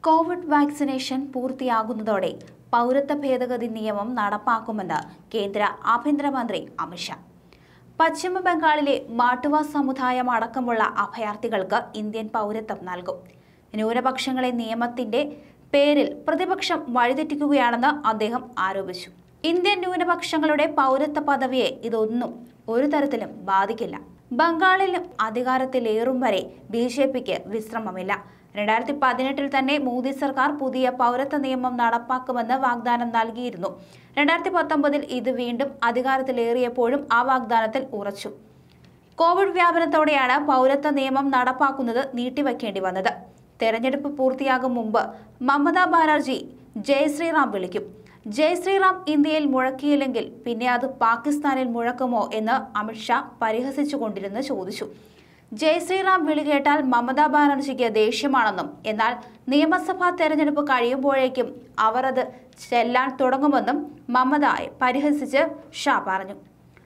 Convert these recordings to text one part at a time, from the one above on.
Covid vaccination പൂർത്തിയാകുന്നതോടെ പൗരത്വ ഭേദഗതി നിയമം നടപ്പാക്കുമെന്ന് കേന്ദ്ര ആഭ്യന്തരമന്ത്രി അമിത്ഷാ പശ്ചിമ ബംഗാളിലെ മാട്ടുവ സമുദായം അടക്കമുള്ള അഭയാർത്ഥികൾക്ക് ഇന്ത്യൻ പൗരത്വം നൽകും ന്യൂനപക്ഷങ്ങളെ നിയമത്തിന്റെ പേരിൽ പ്രതിപക്ഷം വഴിതെറ്റിക്കുകയാണെന്ന് അദ്ദേഹം ആരോപിച്ചു ഇന്ത്യൻ ന്യൂനപക്ഷങ്ങളുടെ പൗരത്വ പദവിയെ ഇതൊന്നും ഒരു തരത്തിലും ബാധിക്കില്ല ബംഗാളിലും അധികാരത്തിലേറും വരെ ബി ജെ പിക്ക് വിശ്രമമില്ല രണ്ടായിരത്തി പതിനെട്ടിൽ തന്നെ മോദി സർക്കാർ പുതിയ പൗരത്വ നിയമം നടപ്പാക്കുമെന്ന് വാഗ്ദാനം നൽകിയിരുന്നു രണ്ടായിരത്തി പത്തൊമ്പതിൽ ഇത് വീണ്ടും അധികാരത്തിലേറിയപ്പോഴും ആ വാഗ്ദാനത്തിൽ ഉറച്ചു കോവിഡ് വ്യാപനത്തോടെയാണ് പൗരത്വ നിയമം നടപ്പാക്കുന്നത് നീട്ടിവെക്കേണ്ടി വന്നത് തെരഞ്ഞെടുപ്പ് പൂർത്തിയാകും മുമ്പ് മമതാ ബാനർജി ജയ് ശ്രീറാം വിളിക്കും ജയ് ശ്രീറാം ഇന്ത്യയിൽ മുഴക്കിയില്ലെങ്കിൽ പിന്നെ അത് പാകിസ്ഥാനിൽ മുഴക്കുമോ എന്ന് അമിത്ഷാ പരിഹസിച്ചുകൊണ്ടിരുന്ന് ചോദിച്ചു ജയ് ശ്രീറാം വിളി കേട്ടാൽ മമതാ ബാനർജിക്ക് ദേഷ്യമാണെന്നും എന്നാൽ നിയമസഭാ തെരഞ്ഞെടുപ്പ് കഴിയുമ്പോഴേക്കും അവർ അത് ചെല്ലാൻ തുടങ്ങുമെന്നും മമതയെ പരിഹസിച്ച് ഷാ പറഞ്ഞു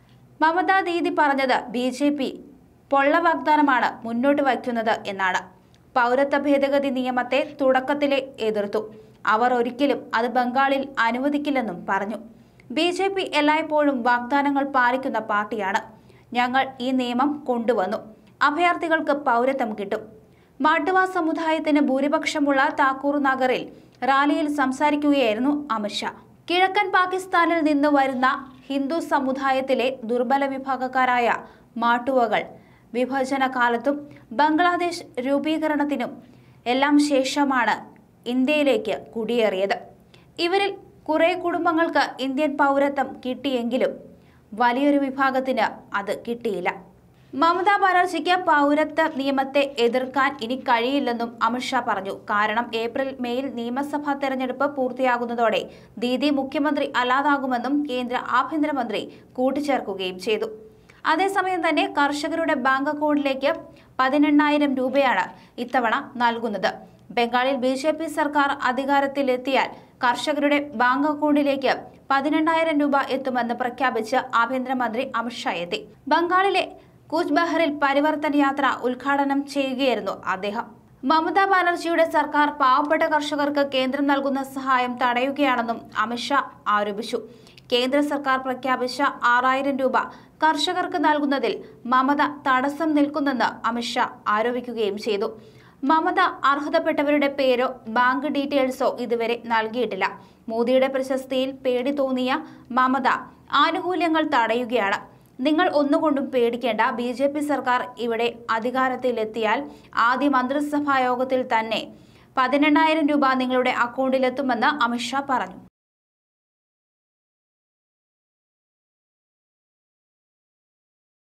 മമതാ ദീദി പറഞ്ഞത് ബി ജെ പി പൊള്ള വാഗ്ദാനമാണ് മുന്നോട്ട് വയ്ക്കുന്നത് എന്നാണ് പൗരത്വ ഭേദഗതി നിയമത്തെ തുടക്കത്തിലെ എതിർത്തു അവർ ഒരിക്കലും അത് ബംഗാളിൽ അനുവദിക്കില്ലെന്നും പറഞ്ഞു ബി ജെ പി എല്ലായ്പ്പോഴും വാഗ്ദാനങ്ങൾ പാലിക്കുന്ന പാർട്ടിയാണ് ഞങ്ങൾ ഈ നിയമം കൊണ്ടുവന്നു അഭയാർത്ഥികൾക്ക് പൗരത്വം കിട്ടും മാട്ടുവ സമുദായത്തിന് ഭൂരിപക്ഷമുള്ള താക്കൂർ നഗറിൽ റാലിയിൽ സംസാരിക്കുകയായിരുന്നു അമിത്ഷാ കിഴക്കൻ പാകിസ്ഥാനിൽ നിന്ന് വരുന്ന ഹിന്ദു സമുദായത്തിലെ ദുർബല വിഭാഗക്കാരായ മാട്ടുവകൾ വിഭജന കാലത്തും ബംഗ്ലാദേശ് രൂപീകരണത്തിനും എല്ലാം ശേഷമാണ് ഇന്ത്യയിലേക്ക് കുടിയേറിയത് ഇവരിൽ കുറേ കുടുംബങ്ങൾക്ക് ഇന്ത്യൻ പൗരത്വം കിട്ടിയെങ്കിലും വലിയൊരു വിഭാഗത്തിന് അത് കിട്ടിയില്ല മമതാ ബാനർജിക്ക് പൗരത്വ നിയമത്തെ എതിർക്കാൻ ഇനി കഴിയില്ലെന്നും അമിത്ഷാ പറഞ്ഞു കാരണം ഏപ്രിൽ മെയിൽ നിയമസഭാ തെരഞ്ഞെടുപ്പ് പൂർത്തിയാകുന്നതോടെ ദീദി മുഖ്യമന്ത്രി അല്ലാതാകുമെന്നും കേന്ദ്ര ആഭ്യന്തരമന്ത്രി കൂട്ടിച്ചേർക്കുകയും ചെയ്തു അതേസമയം തന്നെ കർഷകരുടെ ബാങ്ക് അക്കൗണ്ടിലേക്ക് പതിനെണ്ണായിരം രൂപയാണ് ഇത്തവണ നൽകുന്നത് ബംഗാളിൽ ബി ജെ പി സർക്കാർ അധികാരത്തിലെത്തിയാൽ കർഷകരുടെ ബാങ്ക് അക്കൗണ്ടിലേക്ക് പതിനെണ്ണായിരം രൂപ എത്തുമെന്ന് പ്രഖ്യാപിച്ച് ആഭ്യന്തരമന്ത്രി അമിത്ഷാ എത്തി ബംഗാളിലെ കൂച്ച് ബഹറിൽ പരിവർത്തൻ യാത്ര ഉദ്ഘാടനം ചെയ്യുകയായിരുന്നു അദ്ദേഹം മമതാ ബാനർജിയുടെ സർക്കാർ പാവപ്പെട്ട കർഷകർക്ക് കേന്ദ്രം നൽകുന്ന സഹായം തടയുകയാണെന്നും അമിത്ഷാ ആരോപിച്ചു കേന്ദ്ര സർക്കാർ പ്രഖ്യാപിച്ച ആറായിരം രൂപ കർഷകർക്ക് നൽകുന്നതിൽ മമത തടസ്സം നിൽക്കുന്നെന്ന് അമിത്ഷാ ആരോപിക്കുകയും ചെയ്തു മമത അർഹതപ്പെട്ടവരുടെ പേരോ ബാങ്ക് ഡീറ്റെയിൽസോ ഇതുവരെ നൽകിയിട്ടില്ല മോദിയുടെ പ്രശസ്തിയിൽ പേടി തോന്നിയ മമത ആനുകൂല്യങ്ങൾ തടയുകയാണ് നിങ്ങൾ ഒന്നുകൊണ്ടും പേടിക്കേണ്ട ബി ജെ പി സർക്കാർ ഇവിടെ അധികാരത്തിലെത്തിയാൽ ആദ്യ മന്ത്രിസഭാ യോഗത്തിൽ തന്നെ പതിനെണ്ണായിരം രൂപ നിങ്ങളുടെ അക്കൗണ്ടിലെത്തുമെന്ന് അമിത്ഷാ പറഞ്ഞു